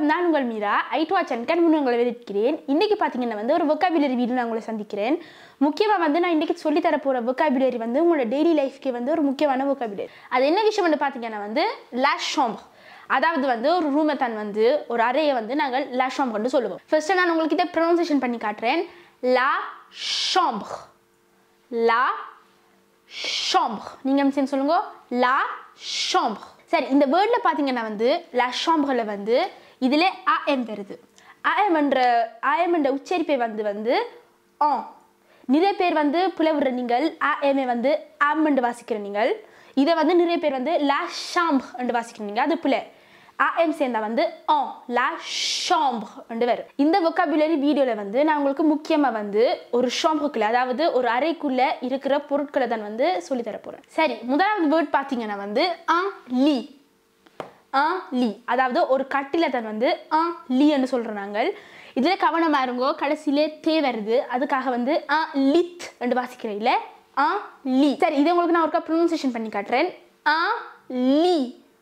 நான் உங்கள் மீரா ஐட்டுவா சன்கன் முன் உங்களை வரவேற்கிறேன் இன்னைக்கு பார்த்தீங்கன்னா வந்து ஒரு vocabulary வீடியோ நான் உங்களை சந்திக்கிறேன் முக்கியமாக வந்து நான் இன்னைக்கு சொல்லி தர போகிற vocabulary வந்து உங்களோட டெய்லி லைஃப்க்கு வந்து ஒரு முக்கியமான vocabulary அது என்ன விஷயம் வந்து பார்த்தீங்கன்னா வந்து லா chambre அதாவது வந்து ஒரு ரூமை தான் வந்து ஒரு அறையை வந்து நாங்கள் லா chambre சொல்லுவோம் ஃபர்ஸ்ட் நான் உங்களுக்கு இதை ப்ரொனன்சியேஷன் பண்ணி காட்டுறேன் லா chambre லா chambre நீங்க என்ன செய்யணும் சொல்லுங்க லா chambre சரி இந்த வேர்டில் பார்த்தீங்கன்னா வந்து லா chambre வந்து இதில் am வருது am என்ற am என்ற உச்சரிப்பை வந்து வந்து ஆ நிறைய பேர் வந்து புலவுற நீங்கள் am -ஐ வந்து am என்று வாசிக்கிற நீங்கள் இதை வந்து நிறைய பேர் வந்து லா chambre என்று வாசிக்கிறீங்க அது புல am சேர்ந்தா வந்து ஆ லா chambre என்று வரும் இந்த vocabulary வீடியோவில் வந்து நான் உங்களுக்கு முக்கியமாக வந்து ஒரு ஷாம்புக்குள்ள அதாவது ஒரு அறைக்குள்ள இருக்கிற பொருட்களை தான் வந்து சொல்லி தர போறேன் சரி முதலாவது வேர்ட் பார்த்தீங்கன்னா வந்து ஆ லீ ஆ லீ அதாவது ஒரு கட்டில தான் வந்து ஆ லீன்னு சொல்கிறோம் நாங்கள் இதில் கவனமாக இருங்கோ கடைசியிலே தே வருது அதுக்காக வந்து ஆ லித் என்று வாசிக்கிறேன் இல்லை ஆ லீ சரி இதை உங்களுக்கு நான் ஒருக்கா ப்ரொனன்சியேஷன் பண்ணி காட்டுறேன் ஆ லீ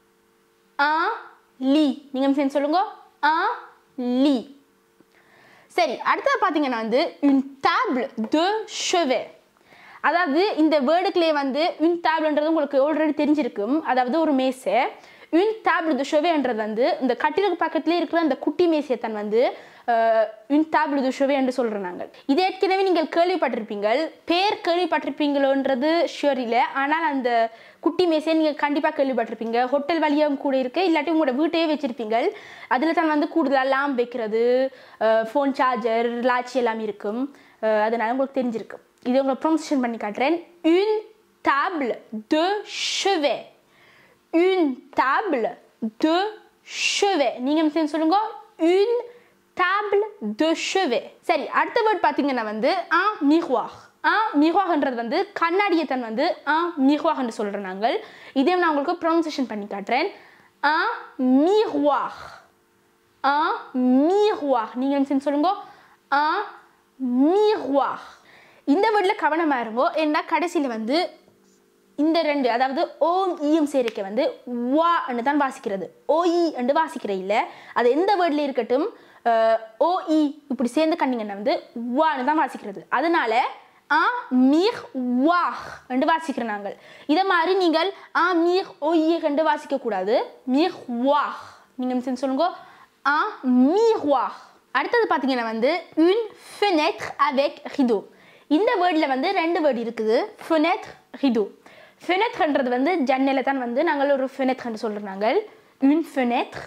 ஆ லீ நீங்கள் சேர்ந்து சொல்லுங்க ஆ லீ சரி அடுத்தது பார்த்தீங்கன்னா வந்து une table de chevet அதாவது இந்த வேர்டுக்குள்ளே வந்து une tableன்றது உங்களுக்கு ஆல்ரெடி தெரிஞ்சிருக்கும் அதாவது ஒரு மேசை une table de chevetன்றது வந்து இந்த கட்டிலுக்கு பக்கத்துலேயே இருக்கிற அந்த குட்டி மேசையை தான் வந்து அஹ், une table de chevet என்று சொல்கிறோம் நாங்கள் இது ஏற்கனவே நீங்கள் கேள்விப்பட்டிருப்பீங்கள் பேர் கேள்விப்பட்டிருப்பீங்களோன்றது ஷியோர் இல்லை ஆனால் அந்த குட்டி மேசையை நீங்கள் கண்டிப்பாக கேள்விப்பட்டிருப்பீங்க ஹோட்டல் வழியாகவும் கூட இருக்குது இல்லாட்டி உங்களோட வீட்டையே வச்சிருப்பீங்க அதில் தான் வந்து கூடுதலாக லாம் வைக்கிறது ஃபோன் சார்ஜர் லாச்சி எல்லாம் இருக்கும் அஹ், அதனால உங்களுக்கு தெரிஞ்சிருக்கும் இது உங்களை ப்ரொனன்சியேஷன் பண்ணி காட்டுறேன் une table de chevet une table de chevet நீங்க என்ன செய்யணும் சொல்லுங்க une table de chevet சரி அடுத்த வேர்ட் பார்த்தீங்கன்னா வந்து un miroir un miroirன்றது வந்து கண்ணாடியை தான் வந்து un miroir என்று சொல்கிறோம் நாங்கள் இதே நான் உங்களுக்கு ப்ரொனன்சியேஷன் பண்ணி காட்டுறேன் un miroir un miroir நீங்க என்ன செய்யணும் சொல்லுங்க un miroir இந்த வேர்டில் கவனமாக இருங்கோ ஏன்னா கடைசியில் வந்து இந்த ரெண்டு அதாவது ஓம் ஈயம் சேர்க்கை வந்து வா என்று தான் வாசிக்கிறது ஓஇ என்று வாசிக்கிற இல்லை அது எந்த வேர்டில் இருக்கட்டும் ஓ இ இப்படி சேர்ந்து கண்டிங்கன்னா வந்து வான்னு தான் வாசிக்கிறது அதனால ஆ மீர் வாஹ் என்று வாசிக்கிறோம் நாங்கள் இதை மாதிரி நீங்கள் ஆ மீர் ஒய் என்று வாசிக்க கூடாது மீர் வாஹ் நீங்கள் என்ன செய்யணும் சொல்லுங்க ஆ மீர் வாஹ் அடுத்தது பார்த்தீங்கன்னா வந்து une fenêtre avec rideau இந்த வேர்டில் வந்து ரெண்டு வேர்டு இருக்குது fenêtre rideau ஃபெனெத்ன்றது வந்து ஜன்னலை தான் வந்து நாங்கள் ஒரு ஃபெனெத்ன்னு சொல்கிறோம் நாங்கள் une fenêtre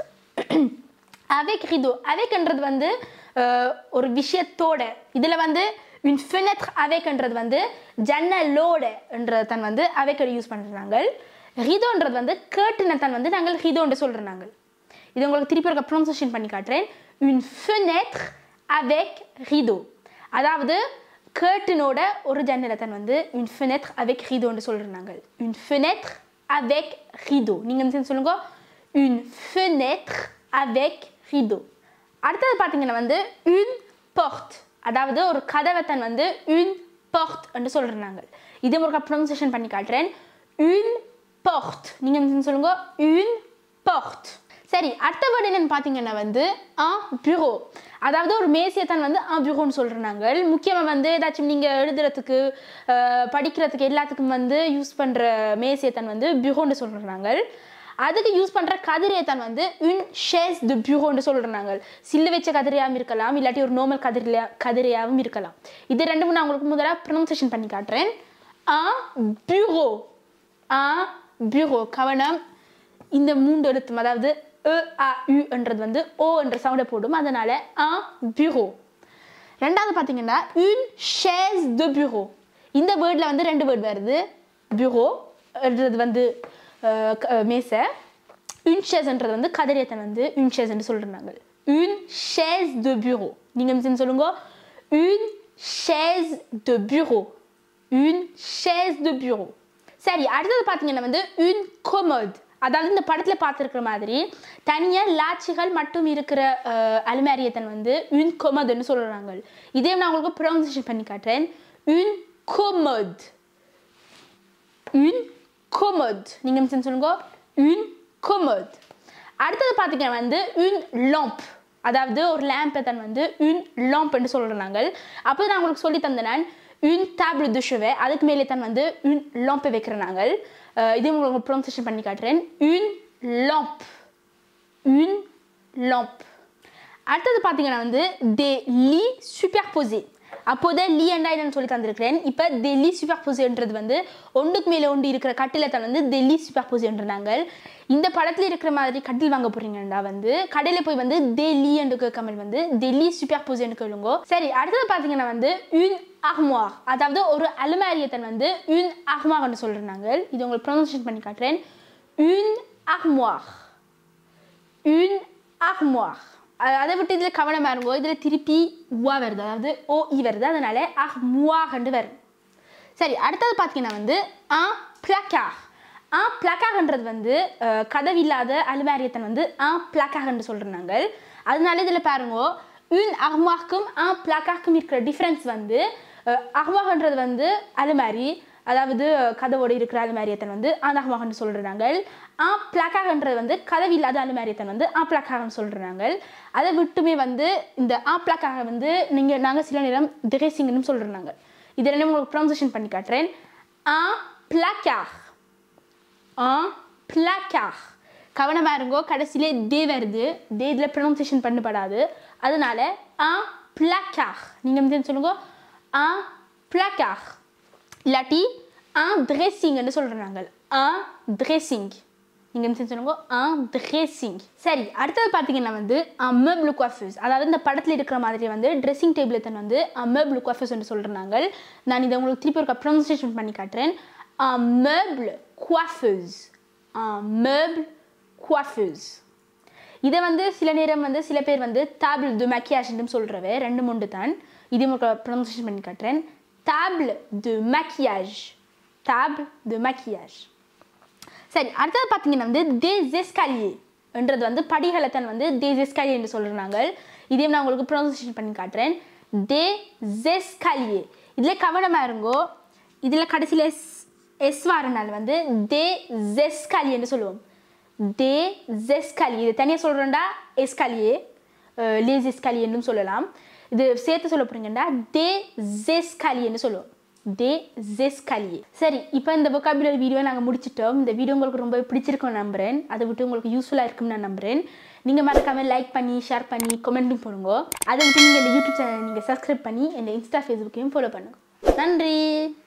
avec rideau அவெக்ன்றது வந்து அஹ், ஒரு விஷயத்தோட இதில் வந்து une fenêtre அவெக்ன்றது வந்து ஜன்னலோட என்றது தான் வந்து அவைக்கு யூஸ் பண்ணுறோம் நாங்கள் ரிதோன்றது வந்து கேட்டினை தான் வந்து நாங்கள் ரிதோன்னு சொல்கிறோம் நாங்கள் இது உங்களுக்கு திருப்பி இருக்க ப்ரொனன்சியேஷன் பண்ணி காட்டுறேன் une fenêtre avec rideau அதாவது கேர்டனோட ஒரு ஜன்னலை தான் வந்து une fenêtre avec rideauன்னு சொல்கிறோம் நாங்கள் une fenêtre avec rideau நீங்கள் என்ன சொல்லுங்க une fenêtre avec rideau அடுத்தது பார்த்தீங்கன்னா வந்து une porte அதாவது ஒரு கதவை தான் வந்து une porte என்று சொல்கிறோம் நாங்கள் இதே ஒரு ப்ரொனன்சியேஷன் பண்ணி காட்டுறேன் une porte நீங்கள் என்ன சொல்லுங்க une porte சரி அடுத்த வேர்டு என்னன்னு பார்த்தீங்கன்னா வந்து ஆ பியூரோ அதாவது ஒரு மேசியை தான் வந்து ஆ பியூரோன்னு சொல்கிறோம் நாங்கள் முக்கியமாக வந்து ஏதாச்சும் நீங்கள் எழுதுறதுக்கு அஹ், படிக்கிறதுக்கு எல்லாத்துக்கும் வந்து யூஸ் பண்ணுற மேசியை தான் வந்து பியூரோன்னு சொல்கிறோம் நாங்கள் அதுக்கு யூஸ் பண்ணுற கதிரையை தான் வந்து உன் ஷேஸ் து பியூரோன்னு சொல்கிறோம் நாங்கள் சில்லு வச்ச கதிரையாகவும் இருக்கலாம் இல்லாட்டி ஒரு நார்மல் கதிரையா கதிரையாகவும் இருக்கலாம் இது ரெண்டும் நான் உங்களுக்கு முதல்ல ப்ரொனன்சியேஷன் பண்ணி காட்டுறேன் ஆ பியூரோ ஆ பியூரோ கவனம் இந்த மூன்று எழுத்தும் அதாவது எ அ ன்றது வந்து ஓ என்ற சவுண்டை போடும் அதனால ஆ பியூரோ ரெண்டாவது பார்த்தீங்கன்னா une chaise de bureau இந்த வேர்டில் வந்து ரெண்டு வேர்டு வருது பியூரோ என்றது வந்து அஹ், க- அஹ், மேசை une chaise-ன்றது வந்து கதிரியத்தன் வந்து une chaise என்று சொல்கிறாங்க une chaise de bureau நீங்கள் என்ன சொல்லுங்க une chaise de bureau une chaise de bureau சரி அடுத்தது பார்த்தீங்கன்னா வந்து une commode அதாவது இந்த படத்தில் பார்த்துருக்குற மாதிரி தனியாக லாட்சிகள் மட்டும் இருக்கிற அலுமாரியத்தன் வந்து une commode-ன்னு சொல்கிறாங்க இதே நான் உங்களுக்கு ப்ரொனன்சியேஷன் பண்ணி காட்டுறேன் une commode une commode நீங்கள் என்ன சொல்லுங்க une commode அடுத்தது பார்த்தீங்கன்னா வந்து une lampe அதாவது ஒரு லேம்பை தான் வந்து une lampe என்று சொல்கிறோம் நாங்கள் அப்போ நான் உங்களுக்கு சொல்லி தந்தேன் நான் une table de chevet அதுக்கு மேலே தான் வந்து une lampe வைக்கிறேன் நாங்கள் அஹ் இது உங்களுக்கு ப்ரொனன்சியேஷன் பண்ணி காட்டுறேன் une lampe une lampe அடுத்தது பார்த்தீங்கன்னா வந்து des lits superposés அப்போதே லீ அண்டா என்னன்னு சொல்லி தந்திருக்கிறேன் இப்போ டெல்லி சூப்பர் போசேன்றது வந்து ஒன்றுக்கு மேலே ஒன்று இருக்கிற கட்டில தான் வந்து டெல்லி சூப்பர் போசேன்றாங்க இந்த படத்தில் இருக்கிற மாதிரி கட்டில் வாங்க போறீங்கன்னா வந்து கடையில் போய் வந்து டெல்லி என்று கேட்காமல் வந்து டெல்லி சூப்பர் போசேன்னு கேளுங்க சரி அடுத்தது பார்த்தீங்கன்னா வந்து une armoire அதாவது ஒரு அலுமாரியத்தன் வந்து une armoireன்னு சொல்கிறாங்க இது உங்களுக்கு ப்ரொனன்சியேஷன் பண்ணி காட்டுறேன் une armoire une armoire அ- அதை விட்டு இதில் கவனமாக இருங்கோ இதில் திருப்பி உவா வருது அதாவது ஓ இ வருது அதனால அஹ் முவாகண்டு வரும் சரி அடுத்தது பார்த்தீங்கன்னா வந்து ஆ பிளாக்கார் ஆ பிளாக்காகன்றது வந்து அஹ், கதவில்லாத அலுமாரியத்தன் வந்து ஆ பிளாக்காகன்னு சொல்கிறாங்க அதனால இதில் பாருங்கோ உன் அஹ்மாக்கும் ஆ பிளாக்காக்கும் இருக்கிற டிஃப்ரென்ஸ் வந்து அஹ்மாகன்றது வந்து அலுமாரி அதாவது கதவோடு இருக்கிற அலுமாரியத்தன் வந்து ஆனாகமாகன்னு சொல்கிறாங்க ஆ பிளாக்காகன்றது வந்து கதவில்லாத அலுமாரியத்தன் வந்து ஆ பிளாக்காகன்னு சொல்கிறாங்க அதை விட்டுமே வந்து இந்த ஆ பிளாக்காக வந்து நீங்கள் நாங்கள் சில நேரம் திரேசிங்னு சொல்கிறாங்க இதெல்லாம் உங்களுக்கு ப்ரொனன்சியேஷன் பண்ணி காட்டுறேன் ஆ பிளாக்காக ஆ பிளாக்காக கவனமாக இருங்கோ கடைசியிலே தே வருது தே இதில் ப்ரொனன்சியேஷன் பண்ணப்படாது அதனால ஆ பிளாக்காக நீங்கள் வந்து சொல்லுங்க ஆ பிளாக்காக இல்லாட்டி ஆ ட்ரெஸ்ஸிங்னு சொல்கிறாங்க ஆ ட்ரெஸ்ஸிங் நீங்கள் என்ன சொல்லுங்க ஆ ட்ரெஸ்ஸிங் சரி அடுத்தது பார்த்தீங்கன்னா வந்து மெப்ளு குவாஃபஸ் அதாவது இந்த படத்தில் இருக்கிற மாதிரி வந்து ட்ரெஸ்ஸிங் டேபிள் தான் வந்து மெப்ளு குவாஃபஸ் என்று சொல்கிறாங்க நான் இதை உங்களுக்கு திருப்பி ஒரு ப்ரொனன்சியேஷன் பண்ணி காட்டுறேன் மெப்ளு குவாஃபஸ் மெப்ள் குவாஃபஸ் இதை வந்து சில நேரம் வந்து சில பேர் வந்து டேபிள் து மேக்கியாஜ்னு சொல்கிறவ ரெண்டு மூன்று தான் இது உங்களுக்கு ப்ரொனன்சியேஷன் பண்ணி காட்டுறேன் டேபிள் து மேக்கியாஜ் டேபிள் து மேக்கியாஜ் சரி அடுத்தது பார்த்தீங்கன்னா வந்து தேஸ் எஸ்காலியே என்றது வந்து படிகளை தான் வந்து தேஸ் எஸ்காலியே என்று சொல்கிறாங்க இதையும் நான் உங்களுக்கு ப்ரொனன்சியேஷன் பண்ணி காட்டுறேன் தே ஜெஸ்காலியே இதில் கவனமாக இருங்கோ இதில் கடைசியில் எஸ் எஸ் வாரனால வந்து தே ஜெஸ்காலியே என்று சொல்லுவோம் தே ஜெஸ்காலியே இது தனியாக சொல்கிறோண்டா எஸ்காலியே லேஸ் எஸ்காலியன்னு சொல்லலாம் இது சேர்த்து சொல்ல போறீங்கன்னா தே ஜெஸ்காலியன்னு சொல்லுவோம் தே ஜெஸ்காலியே சரி இப்போ இந்த vocabulary வீடியோ நாங்கள் முடிச்சிட்டோம் இந்த வீடியோ உங்களுக்கு ரொம்ப பிடிச்சிருக்கும் நம்புறேன் அதை விட்டு உங்களுக்கு யூஸ்ஃபுல்லாக இருக்கும்னு நான் நம்புறேன் நீங்கள் மறக்காம லைக் பண்ணி ஷேர் பண்ணி கமெண்ட்டும் போடுங்க அதை விட்டு நீங்கள் இந்த யூடியூப் சேனல் நீங்கள் சப்ஸ்கிரைப் பண்ணி இந்த இன்ஸ்டா ஃபேஸ்புக்கையும் ஃபாலோ பண்ணுங்க நன்றி